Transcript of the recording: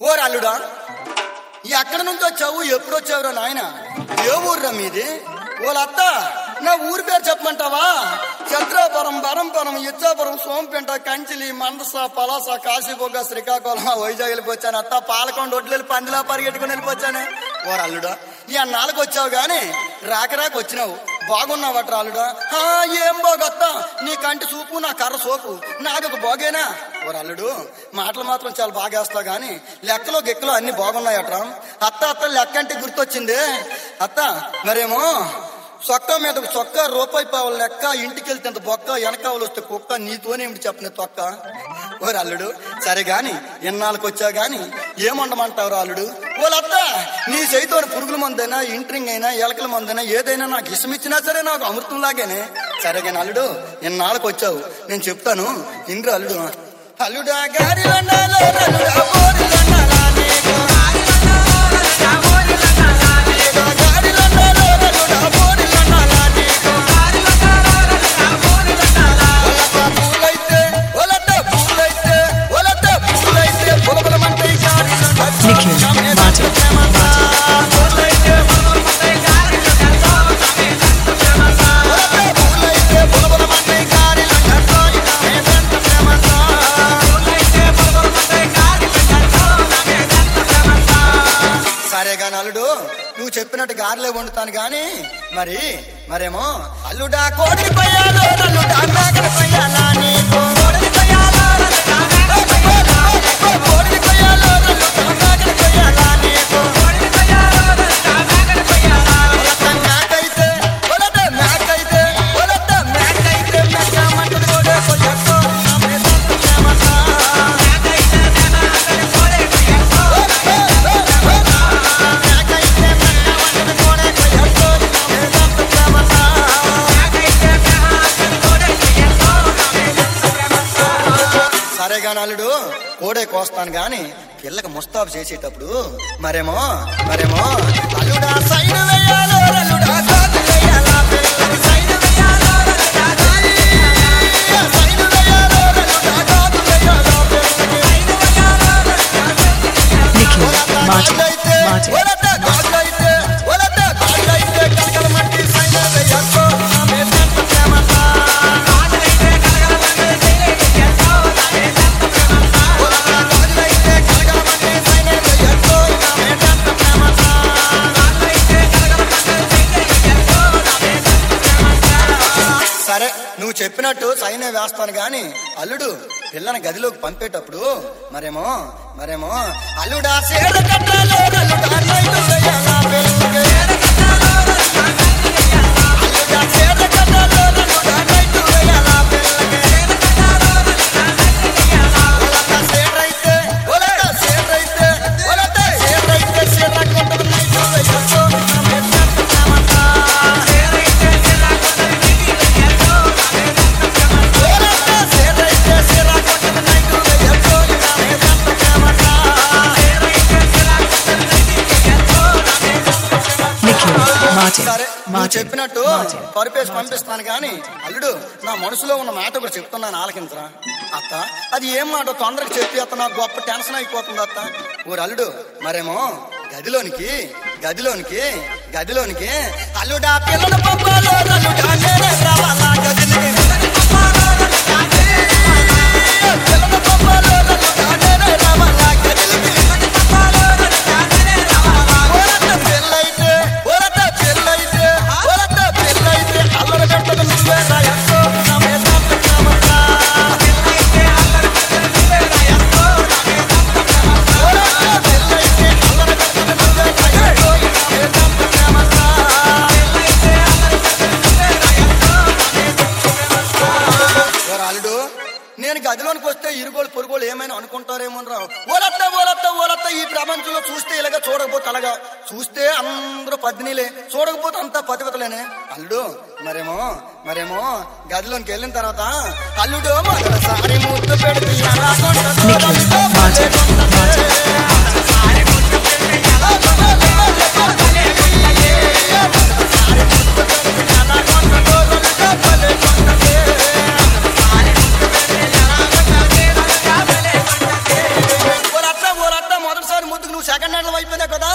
ఓరు అల్లుడా ఎక్కడి నుంచి వచ్చావు ఎప్పుడు వచ్చావురా నాయన ఏ ఊర్రా మీది వాళ్ళత్త నా ఊరి పేరు చెప్పమంటావా చంద్రాపురం బరంపురం ఇచ్చాపురం సోంపేంట కంచిలి మందస పలాస కాశీబొగ్గ శ్రీకాకుళం వైజాగ్ వెళ్ళిపోచ్చాను అత్త పాలకొండ ఒడ్లు పందిలా పరిగెట్టుకుని వెళ్ళిపోచ్చానే ఓరు అల్లుడా ఈ అన్నాళ్ళకి వచ్చావు గాని రాక రాక వచ్చినావు బాగున్నావట్రా అల్లుడా "హా, ఏం బాగొత్త నీ కంటి చూపు నా కర్ర సోపు నాదొక బాగేనా ఓరు అల్లుడు మాటలు మాత్రం చాలా బాగా వేస్తావు గాని లెక్కలో గిక్కలో అన్ని బాగున్నాయట్రా అత్త అత్త లెక్క అంటే గుర్తొచ్చింది అత్త మరేమో చొక్కా మీద చొక్క రూపాయి పావుల లెక్క ఇంటికి వెళ్తే అంత బొక్క వెనకావలు వస్తే కుక్క నీతోనేమిటి చెప్పిన తొక్క ఓరు అల్లుడు సరే గాని ఎన్నాళ్ళకి వచ్చా గాని ఏమండమంటావు అల్లుడు వాళ్ళత్త నీ చేతితో పురుగుల మందైనా ఇంట్రింగ్ అయినా ఎలకల మందైనా ఏదైనా నాకు ఇష్టం ఇచ్చినా సరే నాకు అమృతం లాగానే సరే కానీ అల్లుడు ఎన్నాళ్ళకి వచ్చావు నేను చెప్తాను ఇంద్ర అల్లుడు అల్లుడా గారి లండాలో అల్లుడా పోరి లండాలా నీకు. గారి లండాలో అల్లుడా పోరి లండాలా నీకు. ఒలత పూలైతే, ఒలత పూలైతే, ఒలత పూలైతే, పొలపొలమంటే గారి లండా. Nikhil, Martin, ఒలత పూలైతే, పొలపొలమంటే గారి లండా. ఏదంత ప్రేమతో. సరే గాని అల్లుడు నువ్వు చెప్పినట్టు గారెలే వండుతాను గాని మరి మరేమో అల్లుడా కోడి పయ్యాలో అల్లుడా మేకల పయ్యాలా నీకు కోడి పయ్యాలో అల్లుడా కోడి పయ్యాలో అల్లుడా మేకల పయ్యాలా నీకు ఒలత మేకైతే ఒలత మేకైతే ఒలత మేకైతే మేకమంటది కోడే కొయ్యకో నా మీదంత ప్రేమతో. సరే గాని అల్లుడు కోడే కోస్తాను గాని పిల్లకి ముస్తాబు చేసేటప్పుడు మరేమో మరేమో అల్లుడా సైడ్ వేయాలో అల్లుడా కాదు వేయాలా పిల్లకి సైడ్ వేయాలో అల్లుడా కాదు. సైడ్ వేయాలో అల్లుడా కాదు వేయాలా పిల్లకి. Nikhil, ఒలత Martin, గాళ్ళైతే, Martin, ఒలత గాళ్ళైతే, ఒలత గాళ్ళైతే కలకలమంటి సైడ్ వేయకో నా మీదంత ప్రేమతో. సరే నువ్వు చెప్పినట్టు సైనే వేస్తాను గాని అల్లుడు పిల్లని గదిలోకి పంపేటప్పుడు మరేమో మరేమో అల్లుడా సేడ కట్టాలో అల్లుడా నైట్ చేయాలా పిల్లకి? అల్లుడా సేడ కట్టాలో అల్లుడా నైట్ చేయాలా పిల్లకి? ఒలత సేడ్రైతే, ఒలత సేడ్రైతే, ఒలత సేడ్రైతే సేడ్రకుంటది నైట్ వేయొచ్చు. నా మెత్తటి ప్రేమతో. ఒలత సేడ్రైతే సేడ్రకుంటది నైట్ వేయొచ్చు. నా మెత్తటి ప్రేమతో. Nikhil, Martin, సరే నువ్వు Martin, చెప్పినట్టు Martin. పరిపేసి పంపిస్తాను గాని అల్లుడు నా మనసులో ఉన్న మాట కూడా చెప్తున్నాను ఆలకించరా అత్త అది ఏం మాట తొందరగా చెప్పి అత్త నాకు గొప్ప టెన్షన్ అయిపోతుంది అత్త ఊరు అల్లుడు మరేమో గదిలోనికి గదిలోనికి గదిలోనికి అల్లుడా పిల్లల పంపాలో అల్లుడా నేనే రావాలా గదిలోకి పిల్లల పంపాలో అల్లుడా నేనే రావాలా గదిలోకి ఒలత పెళ్ళైతే ఒలత పెళ్ళైతే ఒలత పెళ్ళైతే అల్లరి పెట్టక నువ్వే రాయక్కో నా మీదంత ప్రేమతో. ఒలత పెళ్ళైతే అల్లరి పెట్టక నువ్వే రాయక్కో నా మీదంత ప్రేమతో. ఓ రాలుడు నేను గదిలోనికి వస్తే ఇరుగోలు పొరుగోలు ఏమైనా అనుకుంటారేమో రావు ఓలత్త ఓలత్త ఓలత్త ఈ ప్రపంచంలో చూస్తే ఇలాగ చూడకపోతే అలాగా చూస్తే అందరూ పద్మినిలే చూడకపోతే అంతా పతివతలేనే అల్లుడు మరేమో మరేమో గదిలోనికి వెళ్ళిన తర్వాత అల్లుడు మొదటిసారి ముద్దు పెడితే ఎలా కొంటదో Nikhil, Martin, Martin, ఓలత్త ఓలత్త మొదటిసారి నువ్వు సెకండ్ హ్యాండ్ అయిపోయినావు కదా